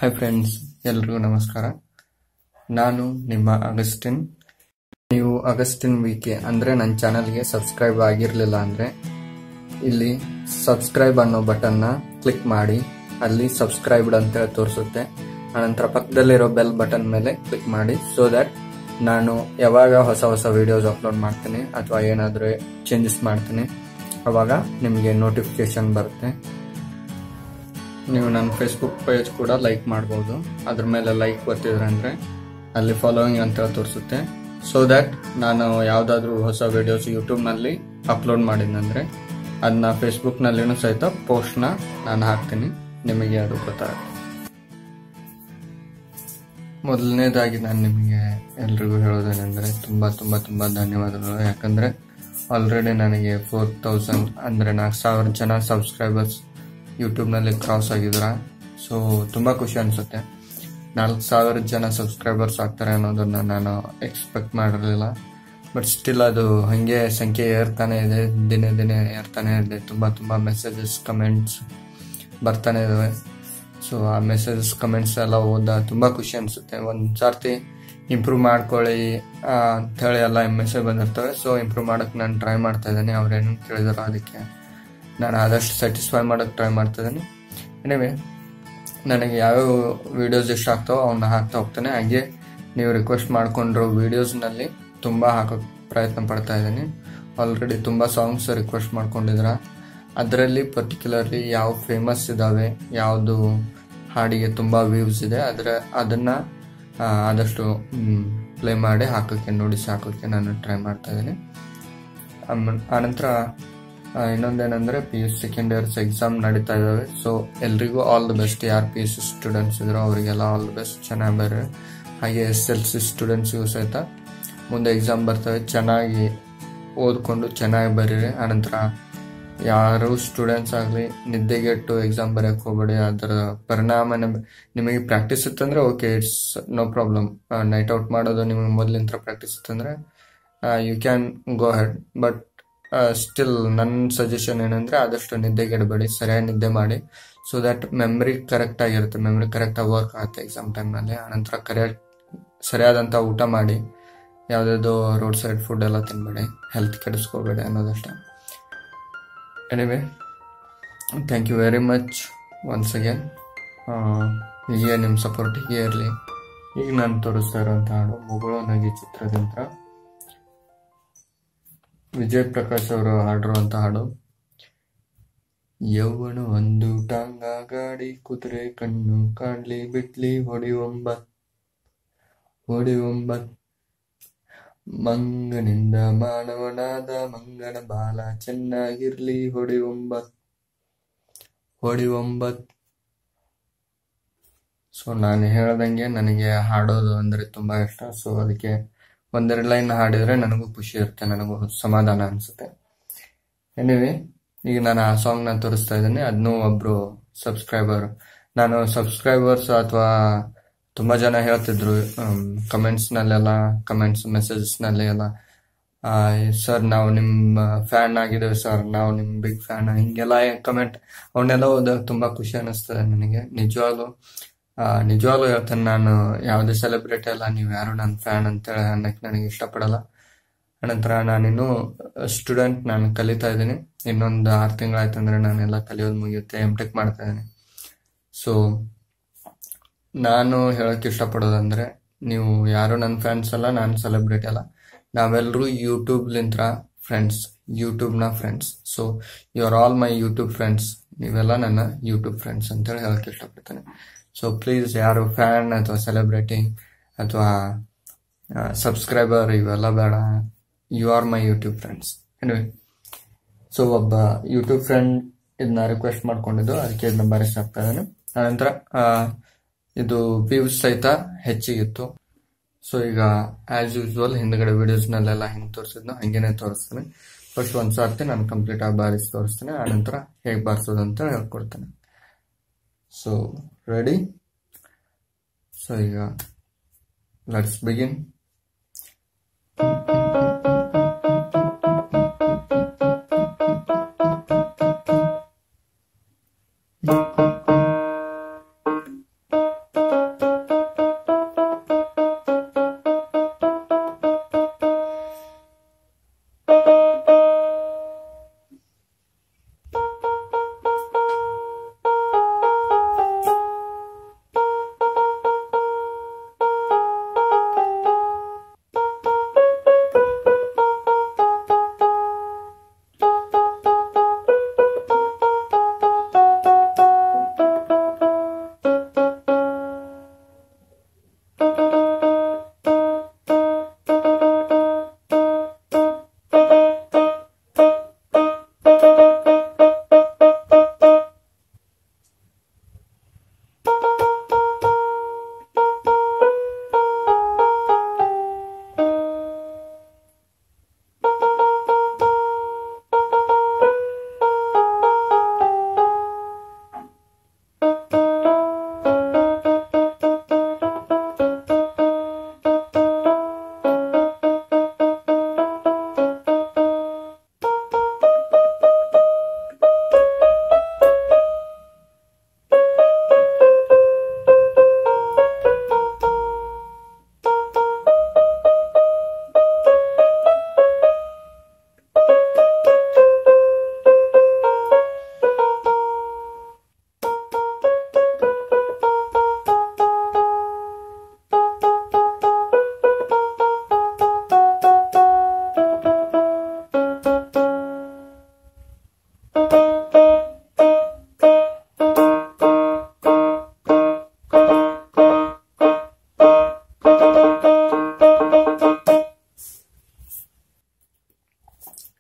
hi friends ಎಲ್ರಿಗೂ ನಮಸ್ಕಾರ ನಾನು ನಿಮ್ಮ ಅಗಸ್ಟಿನ್ ನೀವು ಅಗಸ್ಟಿನ್ ವಿಕೆ ಅಂದರೆ ನನ್ನ ಚಾನಲ್ಗೆ ಸಬ್ಸ್ಕ್ರೈಬ್ ಆಗಿರಲಿಲ್ಲ ಅಂದರೆ ಇಲ್ಲಿ ಸಬ್ಸ್ಕ್ರೈಬ್ ಅನ್ನೋ ಬಟನ್ನ ಕ್ಲಿಕ್ ಮಾಡಿ ಅಲ್ಲಿ ಸಬ್ಸ್ಕ್ರೈಬ್ಡ್ ಅಂತ ತೋರಿಸುತ್ತೆ ಆನಂತರ ಪಕ್ಕದಲ್ಲಿರೋ ಬೆಲ್ ಬಟನ್ ಮೇಲೆ ಕ್ಲಿಕ್ ಮಾಡಿ ಸೊ ದ್ಯಾಟ್ ನಾನು ಯಾವಾಗ ಹೊಸ ಹೊಸ ವಿಡಿಯೋಸ್ ಅಪ್ಲೋಡ್ ಮಾಡ್ತೀನಿ ಅಥವಾ ಏನಾದರೂ ಚೇಂಜಸ್ ಮಾಡ್ತೀನಿ ಅವಾಗ ನಿಮಗೆ ನೋಟಿಫಿಕೇಶನ್ ಬರುತ್ತೆ ನೀವು ನನ್ನ ಫೇಸ್ಬುಕ್ ಪೇಜ್ ಕೂಡ ಲೈಕ್ ಮಾಡ್ಬೋದು ಅದ್ರ ಮೇಲೆ ಲೈಕ್ ಬರ್ತಿದ್ರೆ ಅಂದರೆ ಅಲ್ಲಿ ಫಾಲೋವಿಂಗ್ ಅಂತ ತೋರಿಸುತ್ತೆ ಸೊ ದ್ಯಾಟ್ ನಾನು ಯಾವುದಾದ್ರೂ ಹೊಸ ವಿಡಿಯೋಸ್ ಯೂಟ್ಯೂಬ್ನಲ್ಲಿ ಅಪ್ಲೋಡ್ ಮಾಡಿದ್ನಂದರೆ ಅದನ್ನ ಫೇಸ್ಬುಕ್ನಲ್ಲಿನೂ ಸಹಿತ ಪೋಸ್ಟ್ನ ನಾನು ಹಾಕ್ತೀನಿ ನಿಮಗೆ ಅದು ಗೊತ್ತಾಗುತ್ತೆ ಮೊದಲನೇದಾಗಿ ನಾನು ನಿಮಗೆ ಎಲ್ರಿಗೂ ಹೇಳೋದೇನೆಂದರೆ ತುಂಬ ತುಂಬ ತುಂಬ ಧನ್ಯವಾದಗಳು ಯಾಕಂದರೆ ಆಲ್ರೆಡಿ ನನಗೆ ಫೋರ್ ತೌಸಂಡ್ ಅಂದರೆ ನಾಲ್ಕು ಸಾವಿರ ಜನ ಸಬ್ಸ್ಕ್ರೈಬರ್ಸ್ ಯೂಟ್ಯೂಬ್ನಲ್ಲಿ ಕ್ರಾಸ್ ಆಗಿದ್ರ ಸೊ ತುಂಬ ಖುಷಿ ಅನಿಸುತ್ತೆ ನಾಲ್ಕು ಸಾವಿರ ಜನ ಸಬ್ಸ್ಕ್ರೈಬರ್ಸ್ ಆಗ್ತಾರೆ ಅನ್ನೋದನ್ನ ನಾನು ಎಕ್ಸ್ಪೆಕ್ಟ್ ಮಾಡಿರಲಿಲ್ಲ ಬಟ್ ಸ್ಟಿಲ್ ಅದು ಹಾಗೆ ಸಂಖ್ಯೆ ಏರ್ತಾನೆ ಇದೆ ದಿನೇ ದಿನೇ ಏರ್ತಾನೆ ಇದೆ ತುಂಬ ತುಂಬ ಮೆಸೇಜಸ್ ಕಮೆಂಟ್ಸ್ ಬರ್ತಾನೆ ಇದಾವೆ ಸೊ ಆ ಮೆಸೇಜಸ್ ಕಮೆಂಟ್ಸ್ ಎಲ್ಲ ಓದ ತುಂಬ ಖುಷಿ ಅನಿಸುತ್ತೆ ಒಂದು ಸರ್ತಿ ಇಂಪ್ರೂವ್ ಮಾಡ್ಕೊಳ್ಳಿ ಆ, ಅಂಥೇಳಿ ಎಲ್ಲ ಮೆಸೇಜ್ ಬಂದಿರ್ತವೆ ಸೊ ಇಂಪ್ರೂವ್ ಮಾಡೋಕ್ಕೆ ನಾನು ಟ್ರೈ ಮಾಡ್ತಾ ಇದ್ದೀನಿ ಅವ್ರೇನು ಕೇಳಿದಾರೋ ಅದಕ್ಕೆ ನಾನು ಆದಷ್ಟು ಸ್ಯಾಟಿಸ್ಫೈ ಮಾಡೋಕ್ಕೆ ಟ್ರೈ ಮಾಡ್ತಾ ಇದ್ದೀನಿ ಎನಿವೆ ನನಗೆ ಯಾವ್ಯಾವ ವಿಡಿಯೋಸ್ ಇಷ್ಟ ಆಗ್ತಾವೋ ಅವನ್ನ ಹಾಕ್ತಾ ಹೋಗ್ತಾನೆ ಹಾಗೆ ನೀವು ರಿಕ್ವೆಸ್ಟ್ ಮಾಡ್ಕೊಂಡಿರೋ ವಿಡಿಯೋಸ್ನಲ್ಲಿ ತುಂಬ ಹಾಕೋಕ್ಕೆ ಪ್ರಯತ್ನ ಪಡ್ತಾ ಇದ್ದೀನಿ ಆಲ್ರೆಡಿ ತುಂಬ ಸಾಂಗ್ಸ್ ರಿಕ್ವೆಸ್ಟ್ ಮಾಡ್ಕೊಂಡಿದ್ರ ಅದರಲ್ಲಿ ಪರ್ಟಿಕ್ಯುಲರ್ಲಿ ಯಾವ ಫೇಮಸ್ ಇದ್ದಾವೆ ಯಾವುದು ಹಾಡಿಗೆ ತುಂಬ ವ್ಯೂಸ್ ಇದೆ ಅದರ ಅದನ್ನು ಆದಷ್ಟು ಪ್ಲೇ ಮಾಡಿ ಹಾಕೋಕ್ಕೆ ನುಡಿಸಿ ಹಾಕೋಕ್ಕೆ ನಾನು ಟ್ರೈ ಮಾಡ್ತಾ ಇದ್ದೀನಿ ಆಮೇಲೆ ಆನಂತರ ಆ, ಇನ್ನೊಂದೇನೆಂದ್ರೆ P U second years exam ನಡೀತಾ ಇದ್ದಾವೆ ಸೊ ಎಲ್ರಿಗೂ ಆಲ್ ದ ಬೆಸ್ಟ್ ಯಾರು ಪಿ ಯು ಸಿ ಸ್ಟೂಡೆಂಟ್ಸ್ ಇದ್ರು ಅವರಿಗೆಲ್ಲ ಆಲ್ ದ ಬೆಸ್ಟ್ ಚೆನ್ನಾಗಿ ಬರ್ರಿ ಹಾಗೆ ಎಸ್ ಎಲ್ ಸಿ ಸ್ಟೂಡೆಂಟ್ಸಿಗೂ ಸಹಿತ ಮುಂದೆ ಎಕ್ಸಾಮ್ ಬರ್ತವೆ ಚೆನ್ನಾಗಿ ಓದ್ಕೊಂಡು ಚೆನ್ನಾಗಿ ಬರೀರಿ ಆನಂತರ ಯಾರು ಸ್ಟೂಡೆಂಟ್ಸ್ ಆಗಲಿ ನಿದ್ದೆಗೆಟ್ಟು ಎಕ್ಸಾಮ್ ಬರೆಯಕ್ಕೆ ಹೋಗ್ಬೇಡಿ ಅದರ ಪರಿಣಾಮ ನಮ್- ನಿಮಗೆ ಪ್ರಾಕ್ಟೀಸ್ ಇತ್ತಂದ್ರೆ okay it's no problem night out ಮಾಡೋದು ನಿಮಗೆ ಮೊದಲಿಂದ ಪ್ರಾಕ್ಟೀಸ್ ಇತ್ತಂದ್ರೆ you can go head but still ನನ್ನ ಸಜೆಷನ್ ಏನಂದ್ರೆ ಆದಷ್ಟು ನಿದ್ದೆಗೆಡಬೇಡಿ ಸರಿಯಾಗಿ ನಿದ್ದೆ ಮಾಡಿ ಸೊ ದಟ್ ಮೆಮ್ರಿ ಕರೆಕ್ಟ್ ಆಗಿರುತ್ತೆ ಮೆಮ್ರಿ ಕರೆಕ್ಟಾಗಿ ವರ್ಕ್ ಆಗುತ್ತೆ ಎಕ್ಸಾಮ್ ಟೈಮ್ನಲ್ಲಿ ಆನಂತರ ಕರೆಕ್ಟ್ ಸರಿಯಾದಂಥ ಊಟ ಮಾಡಿ ಯಾವುದಾದ್ರು ರೋಡ್ ಸೈಡ್ ಫುಡ್ ಎಲ್ಲ ತಿನ್ಬೇಡಿ ಹೆಲ್ತ್ ಕೆಡಿಸ್ಕೋಬೇಡಿ ಅನ್ನೋದಷ್ಟೇ anyway thank you very much once again ಹೀಗೆ ನಿಮ್ಮ ಸಪೋರ್ಟ್ ಹೀಗೆ ಇರಲಿ ಈಗ ನಾನು ತೋರಿಸ್ತಾ ಇರೋಂಥ ಹಾಡು ಮುಗುಳು ನಗಿ ಚಿತ್ರದಿಂದ ವಿಜಯ್ ಪ್ರಕಾಶ್ ಅವರು ಹಾಡಿರುವಂಥ ಹಾಡು ಯೌವನ ಒಂದು ಟಾಂಗ ಗಾಡಿ ಕುದುರೆ ಕಣ್ಣು ಕಾಡ್ಲಿ ಬಿಟ್ಲಿ ಹೊಡಿ ಒಂಬತ್ ಹೊಡಿ ಒಂಬತ್ ಮಂಗನಿಂದ ಮಾನವನಾದ ಮಂಗನ ಬಾಲ ಚೆನ್ನಾಗಿರ್ಲಿ ಹೊಡಿ ಒಂಬತ್ ಹೊಡಿ ಒಂಬತ್ ಸೊ ನಾನು ಹೇಳ್ದಂಗೆ ನನಗೆ ಹಾಡೋದು ಅಂದ್ರೆ ತುಂಬಾ ಇಷ್ಟ ಸೊ ಅದಕ್ಕೆ ಒಂದೆರಡು ಲೈನ್ ಹಾಡಿದ್ರೆ ನನಗೂ ಖುಷಿ ಇರುತ್ತೆ ನನಗೂ ಸಮಾಧಾನ ಅನ್ಸುತ್ತೆ ಎನಿವೆ ಈಗ ನಾನು ಆ ಸಾಂಗ್ ನ ತೋರಿಸ್ತಾ ಇದ್ದೀನಿ ಅದನ್ನೂ ಒಬ್ರು ಸಬ್ಸ್ಕ್ರೈಬರ್ ನಾನು ಸಬ್ಸ್ಕ್ರೈಬರ್ಸ್ ಅಥವಾ ತುಂಬಾ ಜನ ಹೇಳ್ತಿದ್ರು ಕಮೆಂಟ್ಸ್ ನಲ್ಲೆಲ್ಲ ಕಮೆಂಟ್ಸ್ ಮೆಸೇಜಸ್ ನಲ್ಲಿ ಎಲ್ಲ ಸರ್ ನಾವು ನಿಮ್ಮ ಫ್ಯಾನ್ ಆಗಿದ್ದೇವೆ ಸರ್ ನಾವು ನಿಮ್ ಬಿಗ್ ಫ್ಯಾನ್ ಹಿಂಗೆಲ್ಲ ಕಮೆಂಟ್ ಅವನ್ನೆಲ್ಲ ಓದಾಗ ತುಂಬಾ ಖುಷಿ ಅನಿಸ್ತದೆ ನನಗೆ ನಿಜವಾಗ್ಲು ಆ, ನಿಜವಾಗ್ಲೂ ಹೇಳ್ತೇನೆ ನಾನು ಯಾವುದೇ ಸೆಲೆಬ್ರಿಟಿ ಅಲ್ಲ ನೀವು ಯಾರು ನನ್ನ ಫ್ಯಾನ್ ಅಂತೇಳಿ ಅನ್ನಕ್ಕೆ ನನಗೆ ಇಷ್ಟಪಡಲ್ಲ ಅನಂತರ ನಾನಿನ್ನು ಸ್ಟೂಡೆಂಟ್ ನಾನು ಕಲಿತಾ ಇದ್ದೀನಿ ಇನ್ನೊಂದು ಆರು ತಿಂಗಳಾಯ್ತು ಅಂದ್ರೆ ನಾನೆಲ್ಲ ಕಲಿಯೋದು ಮುಗಿಯುತ್ತೆ ಎಮ್ ಟೆಕ್ ಮಾಡ್ತಾ ಇದ್ದೀನಿ ಸೊ ನಾನು ಹೇಳಕ್ ಇಷ್ಟಪಡೋದಂದ್ರೆ ನೀವು ಯಾರು ನನ್ನ ಫ್ಯಾನ್ಸ್ ಅಲ್ಲ ನಾನು ಸೆಲೆಬ್ರಿಟಿ ಅಲ್ಲ ನಾವೆಲ್ಲರೂ ಯೂಟ್ಯೂಬ್ಲಿಂತ್ರ ಫ್ರೆಂಡ್ಸ್ ಯೂಟ್ಯೂಬ್ನ friends so you are all my YouTube friends ನೀವೆಲ್ಲ ನನ್ನ ಯೂಟ್ಯೂಬ್ ಫ್ರೆಂಡ್ಸ್ ಅಂತೇಳಿ ಹೇಳಕ್ ಇಷ್ಟಪಡ್ತೇನೆ ಸೊ ಪ್ಲೀಸ್ ಯಾರು ಫ್ಯಾನ್ ಅಥವಾ ಸೆಲೆಬ್ರಿಟಿ ಅಥವಾ ಸಬ್ಸ್ಕ್ರೈಬರ್ ಇವೆಲ್ಲ ಬೇಡ you are my YouTube friends anyway so ಒಬ್ಬ ಯೂಟ್ಯೂಬ್ ಫ್ರೆಂಡ್ ಇದನ್ನ ರಿಕ್ವೆಸ್ಟ್ ಮಾಡ್ಕೊಂಡಿದ್ದು ಅದಕ್ಕೆ ಇದನ್ನ ಬರೆಸಾಗ್ತಾ ಇದ್ದಾನೆ ಆನಂತರ ಆ, ಇದು ವ್ಯೂಸ್ ಸಹಿತ ಹೆಚ್ಚಿಗಿತ್ತು ಸೊ ಈಗ ಆಸ್ ಯೂಸ್ವಲ್ ಹಿಂದ್ಗಡೆ ವಿಡಿಯೋಸ್ನಲ್ಲೆಲ್ಲ ಹಿಂಗೆ ತೋರಿಸಿದ್ನು ಹಂಗೇನೆ ತೋರಿಸ್ತೀನಿ ಫಸ್ಟ್ ಒಂದು ಸರ್ತಿ ನಾನು ಕಂಪ್ಲೀಟ್ ಆಗಿ ಬಾರಿಸಿ ತೋರಿಸ್ತೀನಿ ಆನಂತರ ಹೇಗೆ ಬಾರಿಸೋದು ಅಂತ ಹೇಳ್ಕೊಡ್ತೇನೆ ಸೊ ರೆಡಿ ಸೊ ಈಗ ಲೆಟ್ಸ್ ಬಿಗಿನ್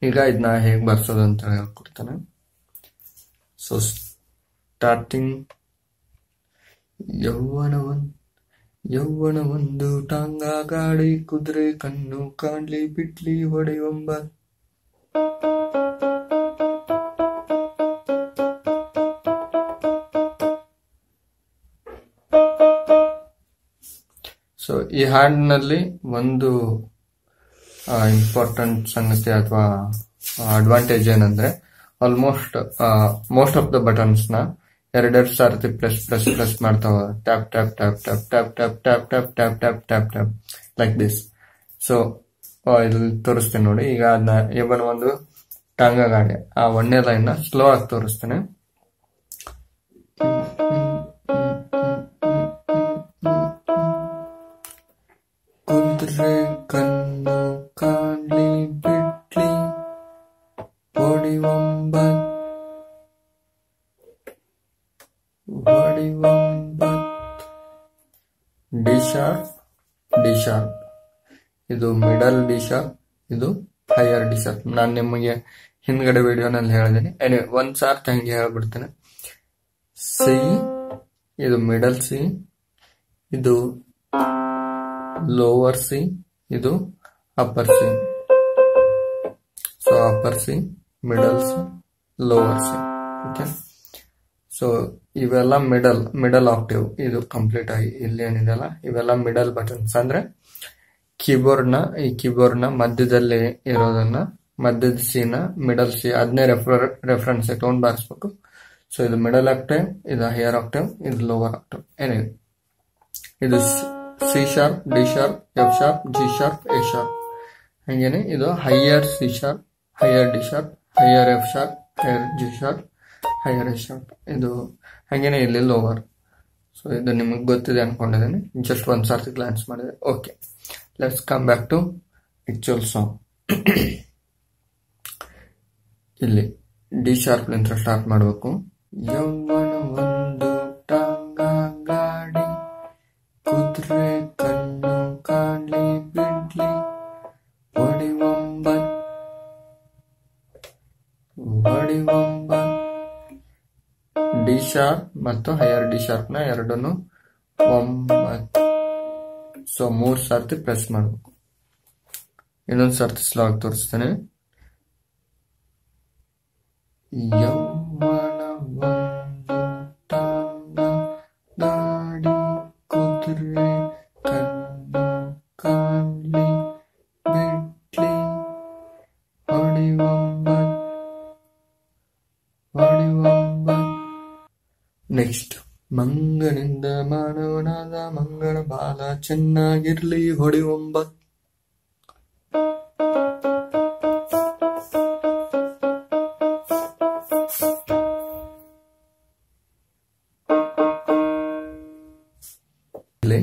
ಈಗ ಇದನ್ನ ಹೇಗೆ ಬರ್ಸೋದು ಅಂತ ಹೇಳ್ಕೊಡ್ತಾನೆ ಸೊ ಸ್ಟಾರ್ಟಿಂಗ್ ಯೌವನವನ್ ಯೌವನ ಒಂದು ಟಾಂಗ ಗಾಡಿ ಕುದುರೆ ಕಣ್ಣು ಕಾಣ್ಲಿ ಬಿಟ್ಲಿ ಹೊಡೆಯೊಂಬ ಸೊ ಈ ಹಾಡಿನಲ್ಲಿ ಒಂದು ಇಂಪಾರ್ಟೆಂಟ್ ಸಂಗತಿ ಅಥವಾ ಅಡ್ವಾಂಟೇಜ್ ಏನಂದ್ರೆ almost most of the buttons ನ ಎರಡೆರಡು ಸಾರ್ತಿ ಪ್ರೆಸ್ ಪ್ರೆಸ್ ಪ್ರೆಸ್ ಮಾಡ್ತಾವ tap tap tap tap tap tap tap tap tap tap tap tap like this so ಇಲ್ಲಿ ತೋರಿಸ್ತೇನೆ ನೋಡಿ ಈಗ ಅದನ್ನ ಇವನ್ ಒಂದು ಟಾಂಗ ಗಾಡಿ ಆ ಒಂದೇ ಲೈನ್ ನ ಸ್ಲೋ ಆಗಿ ತೋರಿಸ್ತೇನೆ ಕುದುರೆ ಕಣ್ಣು ಕಾಣ್ಲಿ ಬಿಟ್ಲಿ ಹೊಡಿವಂಬ ಹೊಡಿವಂಬ ಡಿ ಶಾರ್ಪ್ ಡಿ ಶಾರ್ಪ್ ಇದು ಮಿಡಲ್ ಡಿ ಶಾರ್ಪ್ ಇದು ಹೈಯರ್ ಡಿ ಶಾರ್ಪ್ ನಾನು ನಿಮಗೆ ಹಿಂದ್ಗಡೆ ವಿಡಿಯೋನಲ್ಲಿ ಹೇಳಿದ್ದೀನಿ ಎನಿ ಒಂದ್ ಸಾರ್ತ್ ಹಂಗೆ ಹೇಳ್ಬಿಡ್ತೇನೆ ಸಿ ಇದು ಮಿಡಲ್ ಸಿ ಇದು ಲೋವರ್ ಸಿ ಇದು upper C so upper C middle C lower C okay so ಇವೆಲ್ಲ ಮಿಡಲ್ ಮಿಡಲ್ ಆಕ್ಟಿವ್ ಇದು ಕಂಪ್ಲೀಟ್ ಆಗಿ ಇಲ್ಲಿ ಏನಿದೆಲ್ಲ ಇವೆಲ್ಲ ಮಿಡಲ್ ಬಟನ್ಸ್ ಅಂದ್ರೆ ಕೀಬೋರ್ಡ್ ನ ಈ ಕೀಬೋರ್ಡ್ ನ ಮಧ್ಯದಲ್ಲಿ ಇರೋದನ್ನ ಮಧ್ಯದ ಸಿ ನ ಮಿಡಲ್ ಸಿ ಅದನ್ನೇ ರೆಫರ್ ರೆಫರೆನ್ಸ್ ತಗೊಂಡ್ ಬಾರಿಸ್ಬೇಕು ಸೊ ಇದು ಮಿಡಲ್ ಆಕ್ಟಿವ್ ಇದು ಹೈಯರ್ ಆಕ್ಟಿವ್ ಇದು ಲೋವರ್ ಆಕ್ಟಿವ್ ಏನಿದೆ ಇದು C sharp D sharp F sharp G sharp A sharp ಹಂಗೇನೆ ಇದು higher C sharp higher D sharp higher F sharp higher G sharp higher A sharp ಇದು ಹಂಗೇನೆ ಇಲ್ಲಿ lower so ಇದು ನಿಮಗೆ ಗೊತ್ತಿದೆ ಅನ್ಕೊಂಡಿದ್ದೀನಿ ಜಸ್ಟ್ ಒಂದ್ ಸಾರ್ತಿ ಗ್ಲಾನ್ಸ್ ಮಾಡಿದೆ okay let's come back to actual song ಇಲ್ಲಿ ಡಿ ಶಾರ್ಪ್ ನಿಂತ ಸ್ಟಾರ್ಟ್ ಮಾಡಬೇಕು ಯೌವನ ಒಂದು ಟಾಂಗ ಗಾಡಿ ಕುದುರೆ ಕಣ್ಣು ಕಾಣ್ಲಿ ಬಿಡ್ಲಿ ಹೊಡಿವಂಬ ಹೊಡಿವಂಬ ಡಿ ಶಾರ್ಪ್ ಮತ್ತು ಹೈಯರ್ ಡಿ ಶಾರ್ಪ್ ನ ಎರಡನ್ನು ಒಂಬತ್ತು ಸೊ ಮೂರ್ ಸರ್ತಿ ಪ್ರೆಸ್ ಮಾಡಬೇಕು ಇನ್ನೊಂದು ಸರ್ತಿ ಸ್ಲೋ ಆಗಿ ತೋರಿಸ್ತೇನೆ ಯೌವನ ಒಂದು ಟಾಂಗ ಗಾಡಿ ಕುದುರೆ ಕಣ್ಣು ಕಾಣ್ಲಿ ಬಿಟ್ಲಿ ಹೊಡಿವಂಬ ಹೊಡಿವಂಬ ನೆಕ್ಸ್ಟ್ ಮಂಗನಿಂದ ಮಾನವನಾದ ಮಂಗನ ಬಾಲ ಚೆನ್ನಾಗಿರ್ಲಿ ಹೊಡಿವಂಬ ಇಲ್ಲಿ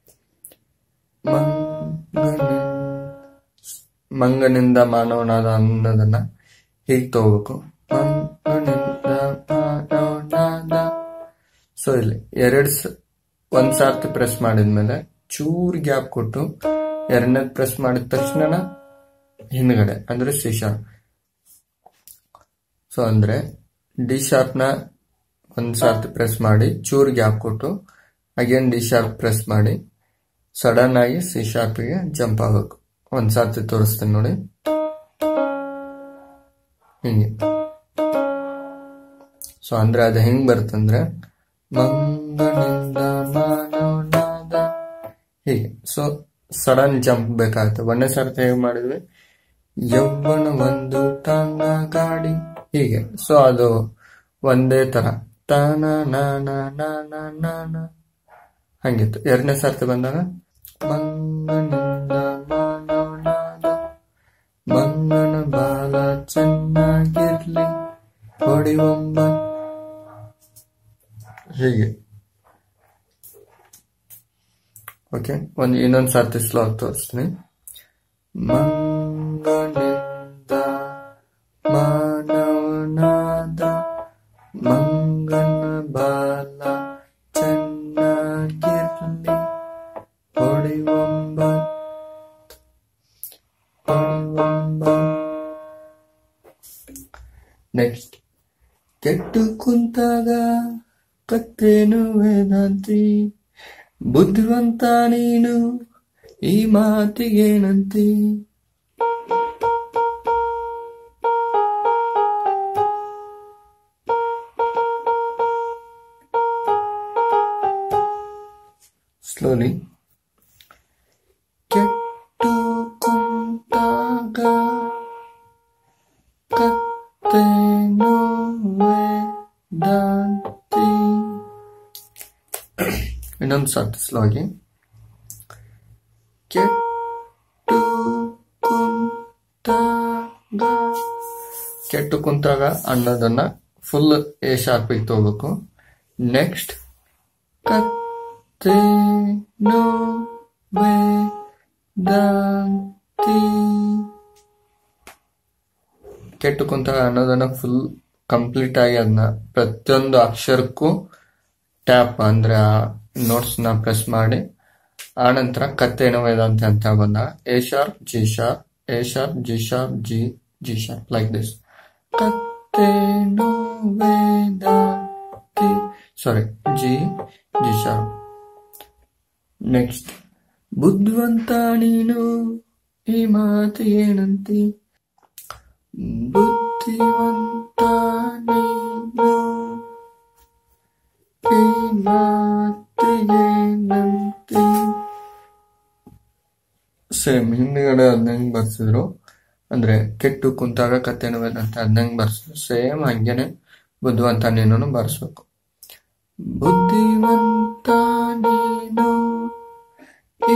ಮಂಗನಿಂದ ಮಂಗನಿಂದ ಮಾನವನಾದ ಅನ್ನೋದನ್ನ ಹೀಗೆ ತಗೋಬೇಕು ಮಂಗನಿಂದ ಮಾನವನಾದ ಸೊ ಇಲ್ಲಿ ಎರಡ್ ಸ ಒಂದ್ ಸಾರ್ತಿ ಪ್ರೆಸ್ ಮಾಡಿದ್ಮೇಲೆ ಚೂರ್ ಗ್ಯಾಪ್ ಕೊಟ್ಟು ಎರಡನೇದ್ ಪ್ರೆಸ್ ಮಾಡಿದ ತಕ್ಷಣ ಹಿಂದ್ಗಡೆ ಅಂದ್ರೆ ಸಿ ಶಾರ್ಪ್ ಸೊ ಅಂದ್ರೆ ಡಿ ಶಾರ್ಪ್ ನ ಒಂದ್ ಸಾರ್ತಿ ಪ್ರೆಸ್ ಮಾಡಿ ಚೂರ್ ಗ್ಯಾಪ್ ಕೊಟ್ಟು ಅಗೇನ್ ಡಿ ಶಾರ್ಪ್ ಪ್ರೆಸ್ ಮಾಡಿ ಸಡನ್ ಆಗಿ ಸಿ ಶಾರ್ಪಿಗೆ ಜಂಪ್ ಆಗಬೇಕು ಒಂದ್ ಸಾರ್ತಿ ತೋರಿಸ್ತೇನೆ ನೋಡಿ ಹಿಂಗೆ ಸೊ ಅಂದ್ರೆ ಅದು ಹೆಂಗ್ ಬರ್ತಂದ್ರೆ ಮಂಗನಿಂದ ಮಾನವನಾದ ಹೀಗೆ ಸೊ ಸಡನ್ ಜಂಪ್ ಬೇಕಾಗುತ್ತೆ ಒಂದೇ ಸರ್ತಿ ಹೇಗೆ ಮಾಡಿದ್ವಿ ಯೌವನ ಒಂದು ಟಾಂಗ ಗಾಡಿ ಹೀಗೆ ಸೊ ಅದು ಒಂದೇ ತರ ತಾನ ನಾನ ನಾನ ನಾನ ಹಂಗಿತ್ತು ಎರಡನೇ ಸರ್ತಿ ಬಂದಾಗ ಮಂಗನಿಂದ ಮಾನವನಾದ ಮಂಗನ ಬಾಲ ಚೆನ್ನಾಗಿರ್ಲಿ ಹೊಡಿವಂಬ ಹೀಗೆ ಓಕೆ ಒಂದು ಇನ್ನೊಂದು ಸರ್ತಿ ಸ್ಲೋ ಆಗಿ ತೋರಿಸ್ತೀನಿ ಮಂಗನಿಂದ ಮಾನವನಾದ ಮಂಗನ ಬಾಲ ಚೆನ್ನಾಗಿರ್ಲಿ ಹೊಡಿವಂಬ ಹೊಡಿವಂಬ ನೆಕ್ಸ್ಟ್ ಕೆಟ್ಟು ಕುಂತಾಗ ಕತ್ತೇನು ವೇದಾಂತಿ ಬುದ್ಧಿವಂತ ನೀನು ಈ ಮಾತಿಗೇನಂತಿ ಸ್ಲೋಲಿ ಕೆಟ್ಟು ಕುಂತಾಗ ಕತ್ತೇನು ವೇದಾಂತಿ ಇನ್ನೊಂದು ಸಾರ್ತಿ ಸ್ಲೋ ಆಗಿ ಕೆಟ್ಟು ಕುಂತಾಗ ಕೆಟ್ಟು ಕುಂತಾಗ ಅನ್ನೋದನ್ನ ಫುಲ್ ಎ ಶಾರ್ಪಿಗೆ ತಗೋಬೇಕು ನೆಕ್ಸ್ಟ್ ಕತ್ತೇನು ವೇದಾಂತಿ ಕೆಟ್ಟು ಕುಂತಾಗ ಅನ್ನೋದನ್ನ ಫುಲ್ ಕಂಪ್ಲೀಟ್ ಆಗಿ ಅದನ್ನ ಪ್ರತಿಯೊಂದು ಅಕ್ಷರಕ್ಕೂ ಟ್ಯಾಪ್ ಅಂದ್ರೆ ಆ ನೋಟ್ಸ್ ನ ಪ್ರೆಸ್ ಮಾಡಿ ಆ ನಂತರ ಕತ್ತೇನು ವೇದಾಂತಿ ಅಂತ ಬಂದಾಗ A sharp G sharp A sharp G sharp G G sharp like this ಕತ್ತೇನು ವೇದಾಂತಿ sorry G G sharp next ಬುದ್ಧಿವಂತ ನೀನು ಈ ಮಾತು ಏನಂತಿ ಬುದ್ಧಿವಂತ ನೀನು ಈ ಮಾತಿಗೇನಂತಿ ಸೇಮ್ ಹಿಂದ್ಗಡೆ ಅದನ್ನ ಬರ್ಸಿದ್ರು ಅಂದ್ರೆ ಕೆಟ್ಟು ಕುಂತಾಗ ಕತ್ತೆ ನೋವೇನಂತ ಅದನ್ನ ಬರ್ಸಿದ್ರು ಸೇಮ್ ಹಂಗೇನೆ ಬುದ್ಧಿವಂತ ನೀನು ಬರ್ಸ್ಬೇಕು ಬುದ್ಧಿವಂತ ನೀನು ಈ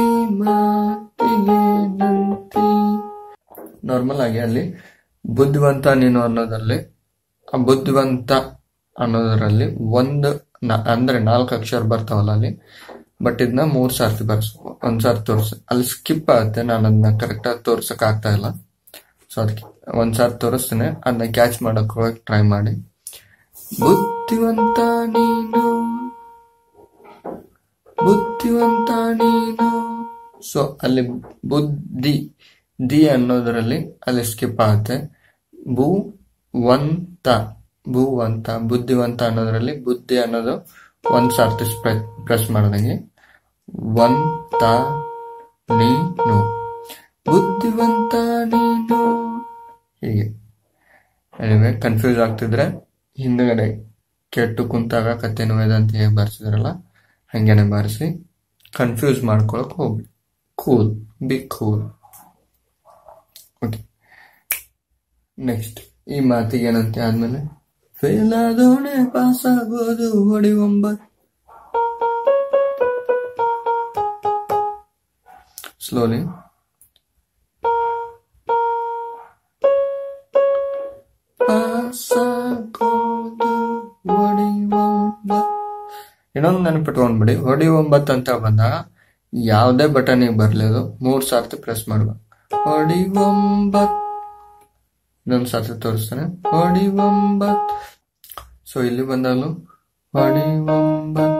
ಮಾತಿಗೇನಂತಿ ನಾರ್ಮಲ್ ಆಗಿ ಅಲ್ಲಿ ಬುದ್ಧಿವಂತ ನೀನು ಅನ್ನೋದಲ್ಲಿ ಆ ಬುದ್ಧಿವಂತ ಅನ್ನೋದರಲ್ಲಿ ಒಂದು ನ- ಅಂದ್ರೆ ನಾಲ್ಕು ಅಕ್ಷರ ಬರ್ತಾವಲ್ಲ ಅಲ್ಲಿ ಬಟ್ ಇದನ್ನ ಮೂರ್ ಸಾರ್ತಿ ಬರ್ಸ್ಬೇಕು ಒಂದ್ ಸಾರಿ ತೋರ್ಸ ಅಲ್ಲಿ ಸ್ಕಿಪ್ ಆಗುತ್ತೆ ನಾನು ಅದನ್ನ ಕರೆಕ್ಟ್ ಆಗಿ ತೋರ್ಸಕ್ ಆಗ್ತಾ ಇಲ್ಲ ಸೊ ಅದಕ್ಕೆ ಒಂದ್ ಸಾರಿ ತೋರಿಸ್ತೇನೆ ಅದನ್ನ ಕ್ಯಾಚ್ ಮಾಡಕ್ ಹೋಗಕ್ ಟ್ರೈ ಮಾಡಿ ಬುದ್ಧಿವಂತ ನೀನು ಬುದ್ಧಿವಂತ ನೀನು ಸೊ ಅಲ್ಲಿ ಬುದ್ಧಿ ದಿ ಅನ್ನೋದರಲ್ಲಿ ಅಲ್ಲಿ ಸ್ಕಿಪ್ ಆಗುತ್ತೆ ಭೂ ವಂತ ಭೂವಂತ ಬುದ್ಧಿವಂತ ಅನ್ನೋದ್ರಲ್ಲಿ ಬುದ್ಧಿ ಅನ್ನೋದು ಒಂದ್ ಸಾರ್ತಿ ಪ್ರೆಸ್ ಮಾಡ್ದಂಗೆ ವಂತ ನೀನು ಬುದ್ಧಿವಂತ ನೀನು ಹೀಗೆ ಎನಿವೆ ಕನ್ಫ್ಯೂಸ್ ಆಗ್ತಿದ್ರೆ ಹಿಂದ್ಗಡೆ ಕೆಟ್ಟು ಕುಂತಾಗ ಕತ್ತೆ ವೇದಾಂತ ಹೇಗೆ ಬರ್ಸಿದ್ರಲ್ಲ ಹಂಗೇನೆ ಬಾರಿಸಿ ಕನ್ಫ್ಯೂಸ್ ಮಾಡ್ಕೊಳಕ್ ಹೋಗ್ಲಿ cool be cool okay next ಈ ಮಾತಿಗೆ ಏನಂತೆ ಆದ್ಮೇಲೆ ಫೇಲ್ ಆದೋಣೆ ಪಾಸ್ ಆಗೋದು ಹೊಡಿ ಒಂಬತ್ ಸ್ಲೋಲಿ ಪಾಸ್ ಆಗೋದು ಹೊಡಿ ಒಂಬತ್ ಇನ್ನೊಂದು ನೆನಪಿಟ್ಕೊಂಡ್ಬಿಡಿ ಹೊಡಿ ಒಂಬತ್ತು ಅಂತ ಬಂದಾಗ ಯಾವುದೇ ಬಟನಿಗೆ ಬರಲಿ ಅದು ಮೂರು ಸಾರ್ತಿ ಪ್ರೆಸ್ ಮಾಡ್ಬೇಕು ಹೊಡಿ ಒಂಬತ್ ಇನ್ನೊಂದು ಸಾರ್ತಿ ತೋರಿಸ್ತಾನೆ ಹೊಡಿ ಒಂಬತ್ ಸೊ ಇಲ್ಲಿ ಬಂದಾಗಲೂ ಹೊಡಿ ಒಂಬತ್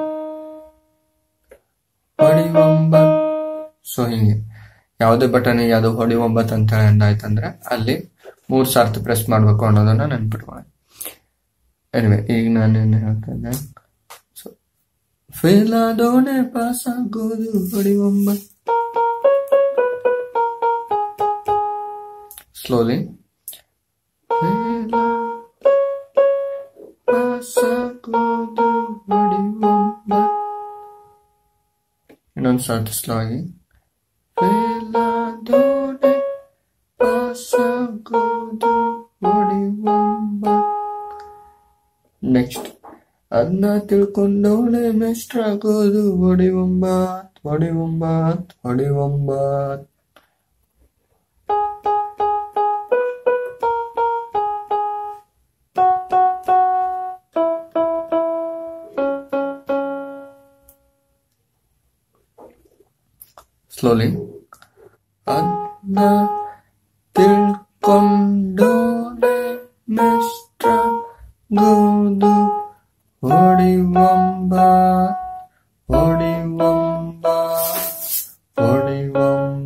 ಹೊಡಿ ಒಂಬತ್ ಸೊ ಹಿಂಗೆ ಯಾವುದೇ ಬಟನಿಗೆ ಅದು ಹೊಡಿ ಒಂಬತ್ ಅಂತ ಹೇಳಿ ಎಂದಾಯ್ತಂದ್ರೆ ಅಲ್ಲಿ ಮೂರು ಸಾರ್ತಿ ಪ್ರೆಸ್ ಮಾಡ್ಬೇಕು ಅನ್ನೋದನ್ನ ನೆನ್ಪಿಟ್ಕೊಳ್ಳಿ ಎನಿವೆ ಈಗ ನಾನೇನು ಹೇಳ್ತಾ ಇದ್ದೆ ಸೊ ಫೇಲ್ ಆದೋಣೆ ಪಾಸ್ ಆಗೋದು ಹೊಡಿ ಒಂಬತ್ ಸ್ಲೋಲಿ ಪಾಸ್ ಆಗೋದು ಹೊಡಿ ಒಂಬತ್ ಇನ್ನೊಂದು ಸಾರ್ತಿ ಸ್ಲೋ ಆಗಿ ಫೇಲ್ ಆದೋಣೆ ಪಾಸ್ ಆಗೋದು ಹೊಡಿ ಒಂಬತ್ ನೆಕ್ಸ್ಟ್ ಅದನ್ನ ತಿಳ್ಕೊಂಡವಳೆ ಮೆಸ್ಟ್ರ್ ಆಗೋದು ಹೊಡಿ ಒಂಬತ್ ಹೊಡಿ ಒಂಬತ್ ಹೊಡಿ ಒಂಬತ್ ಸ್ಲೋಲಿ ಅದನ್ನ ತಿಳ್ಕೊಂಡೋನೆ ಮೆಸ್ಟ್ರ ಗೋದು ಹೊಡಿ ಒಂಬತ್ ಹೊಡಿ ಒಂಬತ್ ಹೊಡಿ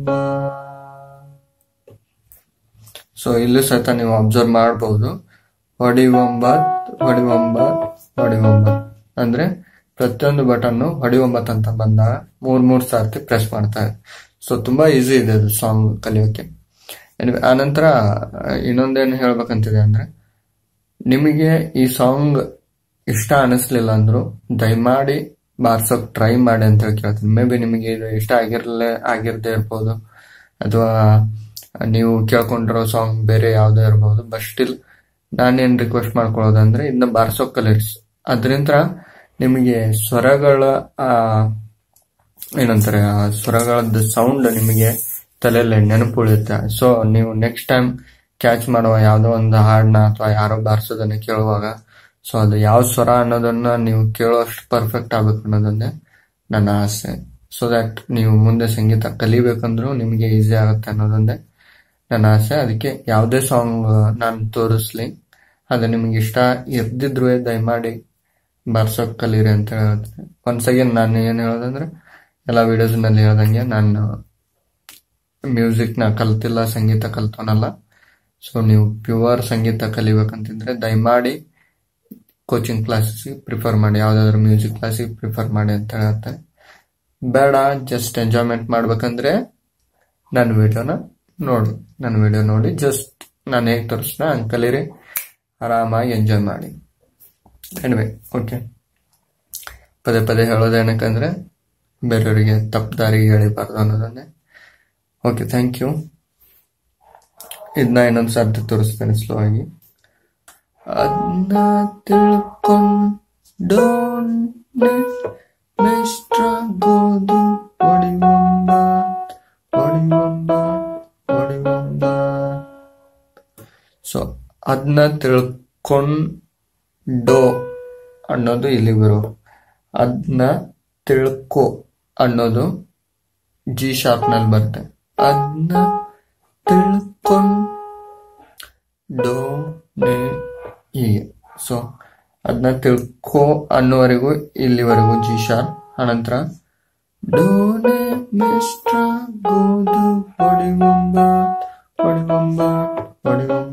ಒಂಬತ್ ಸೊ ಇಲ್ಲೂ ಸಹಿತ ನೀವು ಅಬ್ಸರ್ವ್ ಮಾಡಬಹುದು ಹೊಡಿವಂಬತ್ ಹೊಡಿವಂಬತ್ ಹೊಡಿವಂಬತ್ ಅಂದ್ರೆ ಪ್ರತಿಯೊಂದು ಬಟನ್ನು ಹೊಡಿವಂಬತ್ ಅಂತ ಬಂದಾಗ ಮೂರ್ ಮೂರ್ ಸರ್ತಿ ಪ್ರೆಸ್ ಮಾಡ್ತಾ ಇದೆ ಸೊ ತುಂಬಾ ಈಸಿ ಇದೆ ಅದು ಸಾಂಗ್ ಕಲಿಯೋಕೆ Anyway, ಆನಂತರ ಇನ್ನೊಂದೇನು ಹೇಳ್ಬೇಕಂತಿದೆ ಅಂದ್ರೆ ನಿಮಗೆ ಈ ಸಾಂಗ್ ಇಷ್ಟ ಅನಿಸ್ಲಿಲ್ಲ ಅಂದ್ರು ದಯಮಾಡಿ ಬಾರ್ಸೋಕ್ ಟ್ರೈ ಮಾಡಿ ಅಂತ ಹೇಳಿ ಕೇಳ್ತೀನಿ ಮೇ ಬಿ ನಿಮಗೆ ಇದು ಇಷ್ಟ ಆಗಿರ್ಲೇ ಆಗಿರದೇ ಇರ್ಬೋದು ಅಥವಾ ನೀವು ಕೇಳ್ಕೊಂಡಿರೋ ಸಾಂಗ್ ಬೇರೆ ಯಾವುದೇ ಇರ್ಬೋದು ಬಟ್ ಸ್ಟಿಲ್ ನಾನೇನ್ ರಿಕ್ವೆಸ್ಟ್ ಮಾಡ್ಕೊಳ್ಳೋದಂದ್ರೆ ಇದನ್ನ ಬಾರ್ಸೋಕ್ ಕಲೀರಿ ಅದರಿಂದ ನಿಮಗೆ ಸ್ವರಗಳ ಆ ಏನಂತಾರೆ ಆ ಸ್ವರಗಳದ್ದು ಸೌಂಡ್ ನಿಮಗೆ ತಲೆಯಲ್ಲಿ ನೆನಪು ಉಳಿಯುತ್ತೆ ಸೊ ನೀವು ನೆಕ್ಸ್ಟ್ ಟೈಮ್ ಕ್ಯಾಚ್ ಮಾಡುವ ಯಾವುದೋ ಒಂದು ಹಾಡನ್ನ ಅಥವಾ ಯಾರೋ ಬಾರಿಸೋದನ್ನ ಕೇಳುವಾಗ ಸೊ ಅದು ಯಾವ ಸ್ವರ ಅನ್ನೋದನ್ನ ನೀವು ಕೇಳೋಷ್ಟು ಪರ್ಫೆಕ್ಟ್ ಆಗ್ಬೇಕು ಅನ್ನೋದನ್ನೇ ನನ್ನ ಆಸೆ ಸೊ ದಟ್ ನೀವು ಮುಂದೆ ಸಂಗೀತ ಕಲಿಬೇಕಂದ್ರೂ ನಿಮಗೆ ಈಸಿ ಆಗುತ್ತೆ ಅನ್ನೋದೊಂದೇ ನನ್ನ ಆಸೆ ಅದಕ್ಕೆ ಯಾವುದೇ ಸಾಂಗ್ ನಾನು ತೋರಿಸ್ಲಿ ಅದು ನಿಮ್ಗೆ ಇಷ್ಟ ಇರ್ದಿದ್ರು ದಯಮಾಡಿ ಬಾರ್ಸೋಕ್ ಕಲೀರಿ ಅಂತ ಹೇಳ್ತೀನಿ ಒನ್ಸ್ ಅಗೇನ್ ನಾನು ಏನು ಹೇಳೋದಂದ್ರೆ ಎಲ್ಲ ವಿಡಿಯೋಸ್ನಲ್ಲಿ ಹೇಳ್ದಂಗೆ ನಾನು ಮ್ಯೂಸಿಕ್ನ ಕಲ್ತಿಲ್ಲ ಸಂಗೀತ ಕಲ್ತವನಲ್ಲ ಸೊ ನೀವು ಪ್ಯೂರ್ ಸಂಗೀತ ಕಲಿಬೇಕಂತಿದ್ರೆ ದಯಮಾಡಿ ಕೋಚಿಂಗ್ ಕ್ಲಾಸಿಗೆ ಪ್ರಿಫರ್ ಮಾಡಿ ಯಾವುದಾದ್ರೂ ಮ್ಯೂಸಿಕ್ ಕ್ಲಾಸಿಗೆ ಪ್ರಿಫರ್ ಮಾಡಿ ಅಂತ ಹೇಳ್ತಾರೆ ಬೇಡ ಜಸ್ಟ್ ಎಂಜಾಯ್ಮೆಂಟ್ ಮಾಡ್ಬೇಕಂದ್ರೆ ನನ್ನ ವಿಡಿಯೋನ ನೋಡಿ ನನ್ನ ವಿಡಿಯೋ ನೋಡಿ ಜಸ್ಟ್ ನಾನು ಹೇಗೆ ತೋರಿಸ್ನ ಹಂಗೆ ಕಲೀರಿ ಆರಾಮಾಗಿ ಎಂಜಾಯ್ ಮಾಡಿ ಎನಿವೆ ಓಕೆ ಪದೇ ಪದೇ ಹೇಳೋದೇನಕ್ಕಂದ್ರೆ ಬೇರೆಯವರಿಗೆ ತಪ್ಪು ದಾರಿಗೆ ಎಳಿಬಾರ್ದು ಅನ್ನೋದನ್ನೇ ಓಕೆ ಥ್ಯಾಂಕ್ ಯು ಇದನ್ನ ಇನ್ನೊಂದು ಸರ್ತಿ ತೋರಿಸ್ತೇನೆ ಸ್ಲೋ ಆಗಿ ಅದನ್ನ ತಿಳ್ಕೊಂಡು ಮಿಸ್ಟ್ರಾಗೋದು ಹೊಡಿವಂಬ ಹೊಡಿವಂಬ ಹೊಡಿವಂಬ ಸೊ ಅದನ್ನ ತಿಳ್ಕೊಂಡು ಅನ್ನೋದು ಇಲ್ಲಿ ಬರೋ ಅದನ್ನ ತಿಳ್ಕೊ ಅನ್ನೋದು ಜಿ ಶಾರ್ಪ್ನಲ್ಲಿ ಬರುತ್ತೆ ಅದನ್ನ ತಿಳ್ಕೊಂಡು ನೆ ಹೀಗೆ ಸೊ ಅದನ್ನ ತಿಳ್ಕೊ ಅನ್ನೋವರೆಗೂ ಇಲ್ಲಿವರೆಗೂ ಜಿ ಶಾರ್ಪ್ ಅನಂತರ ಡೋನೆ ಮಿಸ್ಟ್ರ ಗೋದು ಹೊಡಿವಂಬ ಹೊಡಿವಂಬ ಹೊಡಿವಂಬ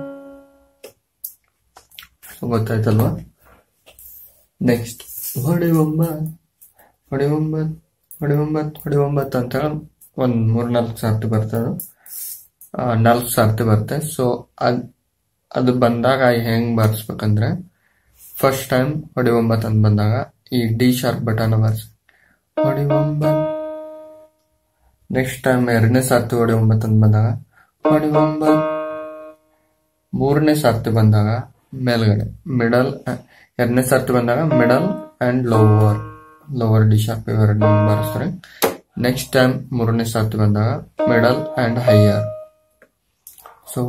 ಸೊ ಗೊತ್ತಾಯ್ತಲ್ವಾ ನೆಕ್ಸ್ಟ್ ಹೊಡಿವಂಬ ಹೊಡಿವಂಬತ್ ಹೊಡಿವಂಬತ್ ಹೊಡಿವಂಬತ್ ಅಂತ ಹೇಳಿ ಒಂದು ಮೂರ್ನಾಲ್ಕು ಸರ್ತಿ ಬರ್ತದೆ ನಾಲ್ಕು ಸರ್ತಿ ಬರುತ್ತೆ ಸೊ ಅದ್ ಅದು ಬಂದಾಗ ಹೆಂಗ್ ಬಾರಿಸ್ಬೇಕಂದ್ರೆ ಫಸ್ಟ್ ಟೈಮ್ ಹೊಡಿವಂಬತ್ ಅಂತ ಬಂದಾಗ ಈ ಡಿ ಶಾರ್ಪ್ ಬಟನ್ ಬಾರಿಸಿ ಹೊಡಿವಂಬತ್ ನೆಕ್ಸ್ಟ್ ಟೈಮ್ ಎರಡನೇ ಸರ್ತಿ ಹೊಡಿವಂಬತ್ ಅಂತ ಬಂದಾಗ ಹೊಡಿವಂಬತ್ ಮೂರನೇ ಸರ್ತಿ ಬಂದಾಗ ಮೇಲ್ಗಡೆ ಮಿಡಲ್ ಎರಡನೇ ಸರ್ತಿ ಬಂದಾಗ middle and lower lower D sharp ಇವೆರಡು ಬಾರಿಸ್ತಾರೆ ನೆಕ್ಸ್ಟ್ ಟೈಮ್ ಮೂರನೇ ಸರ್ತಿ ಬಂದಾಗ middle and higher so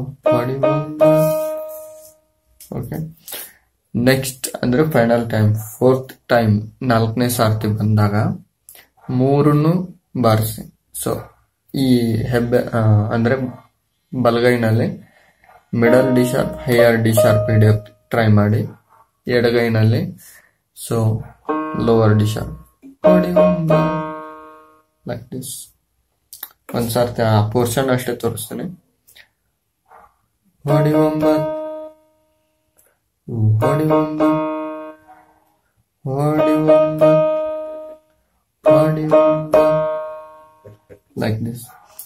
okay next ಅಂದ್ರೆ ಫೈನಲ್ ಟೈಮ್ ಫೋರ್ತ್ ಟೈಮ್ ನಾಲ್ಕನೇ ಸಾರ್ತಿ ಬಂದಾಗ ಮೂರನ್ನು ಬಾರಿಸಿ ಸೊ ಈ ಹೆಬ್ಬೆ ಆ, ಅಂದ್ರೆ ಬಲಗೈನಲ್ಲಿ middle D sharp higher D sharp ಹಿಡಿಯೋಕ್ ಟ್ರೈ ಮಾಡಿ ಎಡಗೈನಲ್ಲಿ so lower D sharp like this ಒಂದ್ ಸರ್ತಿ ಆ ಪೋರ್ಷನ್ ಅಷ್ಟೇ ತೋರಿಸ್ತೀನಿ ಹೊಡಿ ಒಂಬತ್ ಹೊಡಿ ಒಂಬತ್ ಹೊಡಿ ಒಂಬತ್ ಹೊಡಿ ಒಂಬತ್ ಲೈಕ್ ದಿಸ್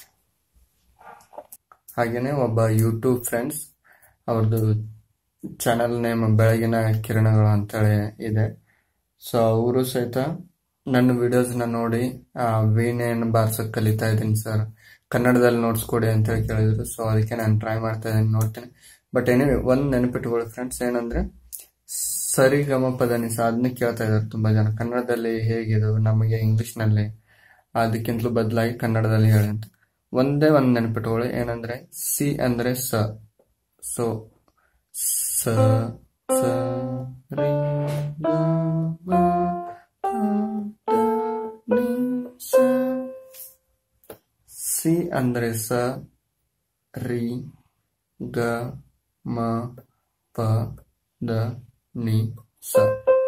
ಹಾಗೇನೆ ಒಬ್ಬ ಯೂಟ್ಯೂಬ್ ಫ್ರೆಂಡ್ಸ್ ಅವ್ರದ್ದು ಚಾನಲ್ ನೇಮ್ ಬೆಳಗಿನ ಕಿರಣಗಳು ಅಂತೇಳಿ ಇದೆ ಸೊ ಅವರು ಸಹಿತ ನನ್ನ ವಿಡಿಯೋಸ್ನ ನೋಡಿ ಆ ವೀಣೆಯನ್ನು ಬಾರ್ಸಕ್ ಕಲಿತಾ ಇದ್ದೀನಿ ಸರ್ ಕನ್ನಡದಲ್ಲಿ ನೋಡ್ಸ್ಕೊಡಿ ಅಂತ ಹೇಳಿ ಕೇಳಿದ್ರು ಸೊ ಅದಕ್ಕೆ ನಾನು ಟ್ರೈ ಮಾಡ್ತಾ ಇದ್ದೀನಿ ನೋಡ್ತೀನಿ ಬಟ್ ಏನಿವೆ ಒಂದು ನೆನಪಿಟ್ಕೊಳ್ಳಿ ಫ್ರೆಂಡ್ಸ್ ಏನಂದ್ರೆ ಸರಿ ಗಮ ಪದ ನಿಸ ಅದನ್ನ ಕೇಳ್ತಾ ಇದ್ದಾರೆ ತುಂಬಾ ಜನ ಕನ್ನಡದಲ್ಲಿ ಹೇಗಿದು ನಮಗೆ ಇಂಗ್ಲಿಷ್ನಲ್ಲಿ ಅದಕ್ಕಿಂತಲೂ ಬದಲಾಗಿ ಕನ್ನಡದಲ್ಲಿ ಹೇಳಿ ಅಂತ ಒಂದೇ ಒಂದು ನೆನಪಿಟ್ಕೊಳ್ಳಿ ಏನಂದ್ರೆ ಸಿ ಅಂದ್ರೆ ಸ ಸೊ ಸ ಸ ರಿ ಗ ಮ ಪ ದ ನಿ ಸ ಸಿ ಅಂದ್ರೆ ಸ ರಿ ಗ ಮ ಪ ದ ನಿ ಸ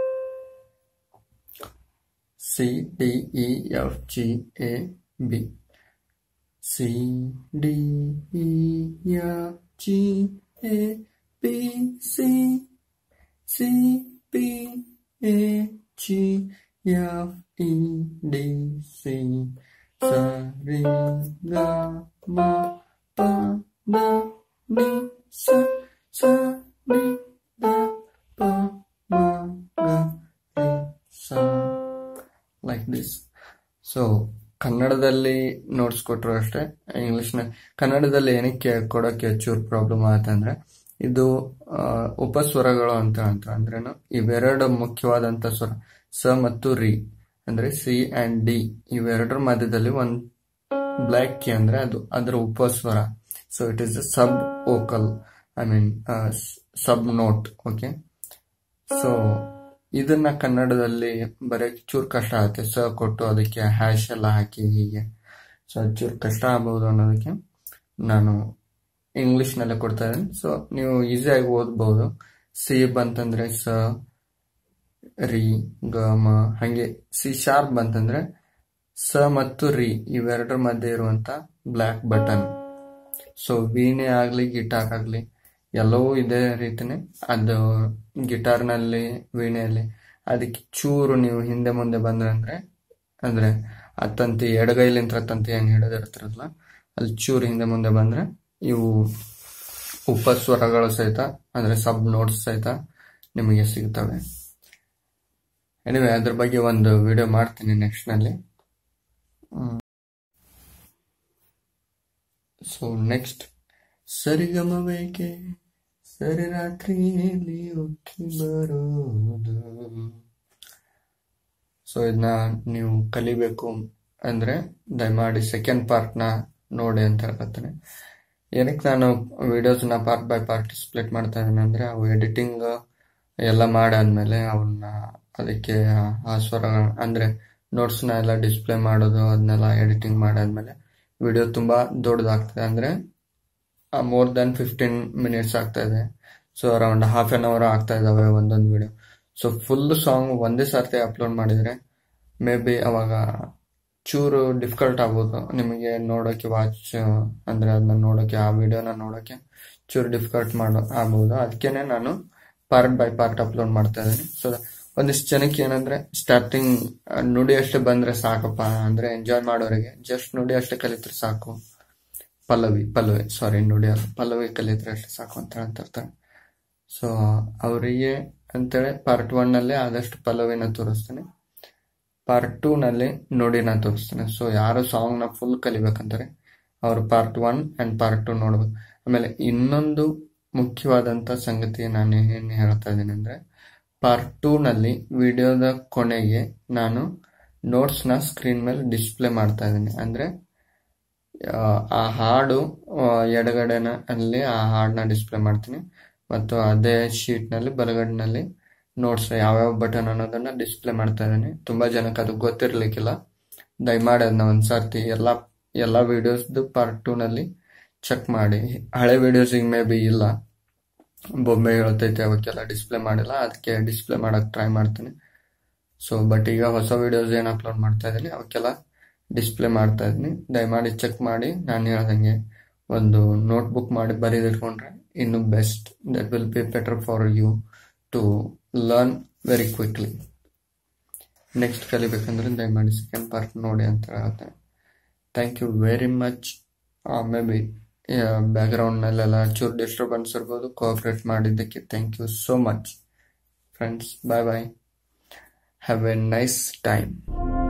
C D E F G A B C D E F G A B C C B A G F E D C sa re ga ma pa da ni sa sa ni da pa ma ga ri sa like this so ಕನ್ನಡದಲ್ಲಿ notes ಕೊಟ್ಟರು ಅಷ್ಟೇ ಇಂಗ್ಲಿಷ್ನ ಕನ್ನಡದಲ್ಲಿ ಏನಕ್ಕೆ ಕೊಡೋಕ್ಕೆ ಚೂರು problem ಆಯ್ತಂದ್ರೆ ಇದು ಆ, ಉಪಸ್ವರಗಳು ಅಂತ ಅಂತ ಅಂದ್ರೇನು ಇವೆರಡು ಮುಖ್ಯವಾದಂತ ಸ್ವರ ಸ ಮತ್ತು ರಿ ಅಂದ್ರೆ ಸಿ ಅಂಡ್ ಡಿ ಇವೆರಡರ ಮಧ್ಯದಲ್ಲಿ ಒಂದು ಬ್ಲ್ಯಾಕ್ ಕಿ ಅಂದ್ರೆ ಅದು ಅದರ ಉಪಸ್ವರ so it is sub vocal I mean sub note okay so ಇದನ್ನ ಕನ್ನಡದಲ್ಲಿ ಬರೆಯಕ್ಕೆ ಚೂರು ಕಷ್ಟ ಆಗುತ್ತೆ ಸ ಕೊಟ್ಟು ಅದಕ್ಕೆ ಹ್ಯಾಶ್ ಎಲ್ಲ ಹಾಕಿ ಹೀಗೆ ಸೊ ಅದು ಚೂರು ಕಷ್ಟ ಆಗ್ಬೋದು ಅನ್ನೋದಕ್ಕೆ ನಾನು ಇಂಗ್ಲಿಷ್ನಲ್ಲೇ ಕೊಡ್ತಾ ಇದ್ದೀನಿ ಸೊ ನೀವು ಈಸಿಯಾಗಿ ಓದ್ಬೋದು ಸಿ ಬಂತಂದ್ರೆ ಸ ರಿ ಗ ಮ ಹಂಗೆ ಸಿ ಶಾರ್ಪ್ ಬಂತಂದ್ರೆ ಸ ಮತ್ತು ರಿ ಇವೆರಡರ ಮಧ್ಯೆ ಇರುವಂತ ಬ್ಲ್ಯಾಕ್ ಬಟನ್ ಸೊ ವೀಣೆ ಆಗ್ಲಿ ಗಿಟಾರ್ ಆಗ್ಲಿ ಎಲ್ಲವೂ ಇದೇ ರೀತಿನೇ ಅದು ಗಿಟಾರ್ನಲ್ಲಿ ವೀಣೆಯಲ್ಲಿ ಅದಕ್ಕೆ ಚೂರು ನೀವು ಹಿಂದೆ ಮುಂದೆ ಬಂದ್ರೆ ಅಂದ್ರೆ ಅಂದ್ರೆ ಆ ತಂತಿ ಎಡಗೈಲಿಂತ್ರ ತಂತಿ ಹೆಂಗ್ ಹಿಡಿದಿರ್ತಿರಲ್ಲ ಅಲ್ಲಿ ಚೂರು ಹಿಂದೆ ಮುಂದೆ ಬಂದ್ರೆ ಇವು ಉಪಸ್ವರಗಳು ಸಹಿತ ಅಂದ್ರೆ ಸಬ್ ನೋಟ್ಸ್ ಸಹಿತ ನಿಮಗೆ ಸಿಗ್ತವೆ ಎನಿವೆ ಅದ್ರ ಬಗ್ಗೆ ಒಂದು ವಿಡಿಯೋ ಮಾಡ್ತೀನಿ ನೆಕ್ಸ್ಟ್ ನಲ್ಲಿ ಸೊ ನೆಕ್ಸ್ಟ್ ಸರಿಗಮ ಬೇಕೆ ಸರಿ ರಾತ್ರಿಯಲ್ಲಿ ಉಕ್ಕಿ ಬರೋದು ಸೊ ಇದನ್ನ ನೀವು ಕಲಿಬೇಕು ಅಂದ್ರೆ ದಯಮಾಡಿ ಸೆಕೆಂಡ್ ಪಾರ್ಟ್ನ ನೋಡಿ ಅಂತ ಹೇಳ್ಕೊತೀನಿ ಏನಕ್ಕೆ ನಾನು ವಿಡಿಯೋಸ್ನ ಪಾರ್ಟ್ ಬೈ ಪಾರ್ಟ್ ಸ್ಪ್ಲಿಟ್ ಮಾಡ್ತಾ ಇದ್ದೀನಿ ಅಂದ್ರೆ ಅವು ಎಡಿಟಿಂಗ್ ಎಲ್ಲ ಮಾಡಾದ್ಮೇಲೆ ಅವನ್ನ ಅದಕ್ಕೆ ಆ ಸ್ವರ ಅಂದ್ರೆ ನೋಟ್ಸ್ನ ಎಲ್ಲ ಡಿಸ್ಪ್ಲೇ ಮಾಡೋದು ಅದನ್ನೆಲ್ಲ ಎಡಿಟಿಂಗ್ ಮಾಡಾದ್ಮೇಲೆ ವಿಡಿಯೋ ತುಂಬಾ ದೊಡ್ಡದಾಗ್ತದೆ ಅಂದ್ರೆ ಮೋರ್ ದನ್ ಫಿಫ್ಟೀನ್ ಮಿನಿಟ್ಸ್ ಆಗ್ತಾ ಇದೆ so around half an hour ಆಗ್ತಾ ಇದಾವೆ ಒಂದೊಂದು ವಿಡಿಯೋ ಸೊ ಫುಲ್ ಸಾಂಗ್ ಒಂದೇ ಸರ್ತಿ ಅಪ್ಲೋಡ್ ಮಾಡಿದ್ರೆ ಮೇ ಬಿ ಅವಾಗ ಚೂರು ಡಿಫಿಕಲ್ಟ್ ಆಗ್ಬೋದು ನಿಮಗೆ ನೋಡೋಕೆ ವಾಚ್ ಅಂದ್ರೆ ಅದನ್ನ ನೋಡೋಕೆ ಆ ವಿಡಿಯೋನ ನೋಡೋಕೆ ಚೂರು ಡಿಫಿಕಲ್ಟ್ ಮಾಡೋ ಆಗ್ಬೋದು ಅದಕ್ಕೇನೆ ನಾನು ಪಾರ್ಟ್ ಬೈ ಪಾರ್ಟ್ ಅಪ್ಲೋಡ್ ಮಾಡ್ತಾ ಇದ್ದೀನಿ ಸೊ ಒಂದಿಷ್ಟು ಜನಕ್ಕೆ ಏನಂದ್ರೆ ಸ್ಟಾರ್ಟಿಂಗ್ ನುಡಿ ಅಷ್ಟೇ ಬಂದ್ರೆ ಸಾಕಪ್ಪ ಅಂದ್ರೆ ಎಂಜಾಯ್ ಮಾಡೋರಿಗೆ ಜಸ್ಟ್ ನುಡಿ ಅಷ್ಟೇ ಕಲಿತ್ರೆ ಸಾಕು ಪಲ್ಲವಿ ಪಲ್ಲವಿ ಸಾರಿ ನುಡಿ ಅಲ್ಲ ಪಲ್ಲವಿ ಕಲಿತ್ರೆ ಅಷ್ಟೇ ಸಾಕು ಅಂತ ಹೇಳ್ತಿರ್ತಾರೆ ಸೊ ಅವರಿಗೆ ಅಂತೇಳಿ ಪಾರ್ಟ್ ಒನ್ ನಲ್ಲಿ ಆದಷ್ಟು ಪಲ್ಲವಿನ ತೋರಿಸ್ತೀನಿ ಪಾರ್ಟ್ ಟೂ ನಲ್ಲಿ ನುಡಿನ ತೋರಿಸ್ತೀನಿ ಸೊ ಯಾರು ಸಾಂಗ್ ನ ಫುಲ್ ಕಲಿಬೇಕಂತಾರೆ ಅವರು part one and part two ನೋಡ್ಬೇಕು ಆಮೇಲೆ ಇನ್ನೊಂದು ಮುಖ್ಯವಾದಂತ ಸಂಗತಿ ನಾನು ಏನ್ ಹೇಳ್ತಾ ಇದ್ದೀನಿ ಅಂದ್ರೆ ಪಾರ್ಟ್ ಟೂ ನಲ್ಲಿ ವಿಡಿಯೋದ ಕೊನೆಗೆ ನಾನು ನೋಟ್ಸ್ ನ ಸ್ಕ್ರೀನ್ ಮೇಲೆ ಡಿಸ್ಪ್ಲೇ ಮಾಡ್ತಾ ಇದ್ದೀನಿ ಅಂದ್ರೆ ಆ, ಆ ಹಾಡು ಆ, ಎಡಗಡೆನ ಅಲ್ಲಿ ಆ ಹಾಡನ್ನ ಡಿಸ್ಪ್ಲೇ ಮಾಡ್ತೀನಿ ಮತ್ತು ಅದೇ ಶೀಟ್ ನಲ್ಲಿ ಬಲಗಡೆನಲ್ಲಿ ನೋಟ್ಸ್ ಯಾವ್ಯಾವ ಬಟನ್ ಅನ್ನೋದನ್ನ ಡಿಸ್ಪ್ಲೇ ಮಾಡ್ತಾ ಇದ್ದೀನಿ ತುಂಬಾ ಜನಕ್ಕೆ ಅದು ಗೊತ್ತಿರ್ಲಿಕ್ಕಿಲ್ಲ ದಯಮಾಡಿ ಅದನ್ನ ಒಂದ್ಸರ್ತಿ ಎಲ್ಲ ಎಲ್ಲ ವಿಡಿಯೋಸ್ದು ಪಾರ್ಟ್ ಟೂ ನಲ್ಲಿ ಚೆಕ್ ಮಾಡಿ ಹಳೆ ವಿಡಿಯೋಸ್ ಈಗ ಮೇ ಬಿ ಇಲ್ಲ ಬೊಂಬೆ ಹೇಳ್ತೈತೆ ಅವಕ್ಕೆಲ್ಲ ಡಿಸ್ಪ್ಲೇ ಮಾಡಿಲ್ಲ ಅದಕ್ಕೆ ಡಿಸ್ಪ್ಲೇ ಮಾಡಕ್ ಟ್ರೈ ಮಾಡ್ತೀನಿ ಸೊ ಬಟ್ ಈಗ ಹೊಸ ವಿಡಿಯೋಸ್ ಏನು ಅಪ್ಲೋಡ್ ಮಾಡ್ತಾ ಇದ್ದೀನಿ ಅವಕ್ಕೆಲ್ಲ ಡಿಸ್ಪ್ಲೇ ಮಾಡ್ತಾ ಇದ್ದೀನಿ ದಯಮಾಡಿ ಚೆಕ್ ಮಾಡಿ ನಾನು ಹೇಳ್ದಂಗೆ ಒಂದು ನೋಟ್ಬುಕ್ ಮಾಡಿ ಬರೆದಿಟ್ಕೊಂಡ್ರೆ ಇನ್ನು best that will be better for you to learn very quickly next ಕಲಿಬೇಕಂದ್ರೆ ದಯಮಾಡಿ ಸೆಕೆಂಡ್ ಪಾರ್ಟ್ ನೋಡಿ ಅಂತ ಹೇಳ್ತೇನೆ thank you very much may be ಬ್ಯಾಕ್ಗ್ರೌಂಡ್ನಲ್ಲೆಲ್ಲ ಚೂರು ಡಿಸ್ಟರ್ಬೆನ್ಸ್ ಇರ್ಬೋದು ಕೋಆಪ್ರೇಟ್ ಮಾಡಿದ್ದಕ್ಕೆ thank you so much friends bye bye have a nice time